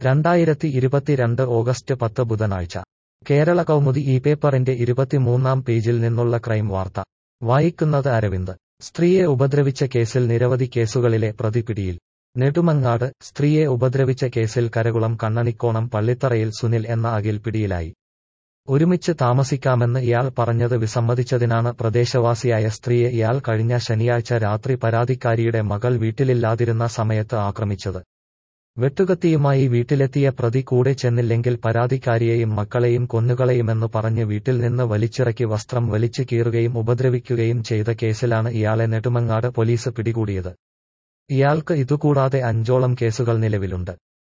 രണ്ടായിരത്തി ഇരുപത്തിരണ്ട് ഓഗസ്റ്റ് പത്ത് ബുധനാഴ്ച കേരള കൗമുദി ഈ പേപ്പറിന്റെ ഇരുപത്തിമൂന്നാം പേജിൽ നിന്നുള്ള ക്രൈം വാർത്ത വായിക്കുന്നത് അരവിന്ദ് സ്ത്രീയെ ഉപദ്രവിച്ച കേസിൽ നിരവധി കേസുകളിലെ പ്രതി പിടിയിൽ നെടുമങ്ങാട് സ്ത്രീയെ ഉപദ്രവിച്ച കേസിൽ കരകുളം കണ്ണണിക്കോണം പള്ളിത്തറയിൽ സുനിൽ എന്ന അഖിൽ പിടിയിലായി ഒരുമിച്ച് താമസിക്കാമെന്ന് ഇയാൾ പറഞ്ഞത് വിസമ്മതിച്ചതിനാണ് പ്രദേശവാസിയായ സ്ത്രീയെ ഇയാൾ കഴിഞ്ഞ ശനിയാഴ്ച രാത്രി പരാതിക്കാരിയുടെ മകൾ വീട്ടിലില്ലാതിരുന്ന സമയത്ത് ആക്രമിച്ചത് വെട്ടുകത്തിയുമായി വീട്ടിലെത്തിയ പ്രതി കൂടെ ചെന്നില്ലെങ്കിൽ പരാതിക്കാരിയെയും മക്കളെയും കൊന്നുകളയുമെന്ന് പറഞ്ഞ് വീട്ടിൽ നിന്ന് വലിച്ചിറക്കി വസ്ത്രം വലിച്ചു കീറുകയും ഉപദ്രവിക്കുകയും ചെയ്ത കേസിലാണ് ഇയാളെ നെടുമങ്ങാട് പോലീസ് പിടികൂടിയത് ഇയാൾക്ക് ഇതുകൂടാതെ അഞ്ചോളം കേസുകൾ നിലവിലുണ്ട്